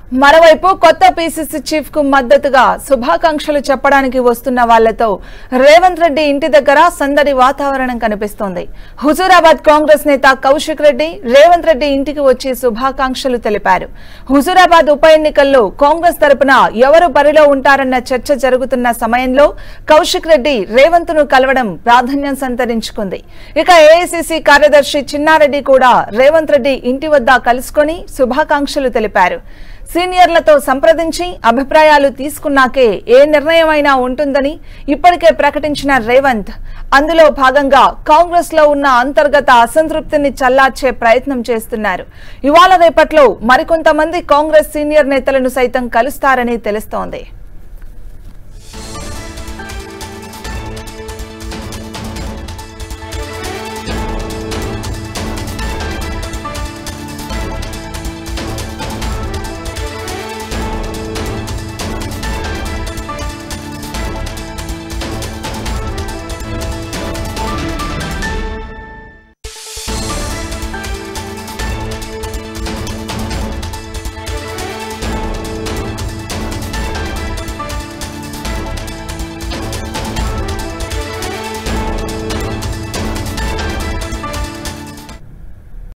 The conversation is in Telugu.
మరోవైపు కొత్త పీసీసీ చీఫ్ కు మద్దతుగా శుభాకాంక్షలు చెప్పడానికి వస్తున్న వాళ్లతో రేవంత్ రెడ్డి ఇంటి దగ్గర సందడి వాతావరణం కనిపిస్తోంది హుజూరాబాద్ కాంగ్రెస్ నేత కౌశిక్ రెడ్డి రేవంత్ రెడ్డి ఇంటికి వచ్చి శుభాకాంక్షలు తెలిపారు హుజూరాబాద్ ఉప ఎన్నికల్లో కాంగ్రెస్ తరపున ఎవరు బరిలో ఉంటారన్న చర్చ జరుగుతున్న సమయంలో కౌశిక్ రెడ్డి రేవంత్ ను కలవడం ప్రాధాన్యం సంతరించుకుంది ఇక ఏఐసీసీ కార్యదర్శి చిన్నారెడ్డి కూడా రేవంత్ రెడ్డి ఇంటి వద్ద కలుసుకొని శుభాకాంక్షలు తెలిపారు సీనియర్లతో సంప్రదించి అభిప్రాయాలు తీసుకున్నాకే ఏ నిర్ణయమైనా ఉంటుందని ఇప్పటికే ప్రకటించిన రేవంత్ అందులో భాగంగా కాంగ్రెస్ లో ఉన్న అంతర్గత అసంతృప్తిని చల్లార్చే ప్రయత్నం చేస్తున్నారు ఇవాళ రేపట్లో మరికొంతమంది కాంగ్రెస్ సీనియర్ నేతలను సైతం కలుస్తారని తెలుస్తోంది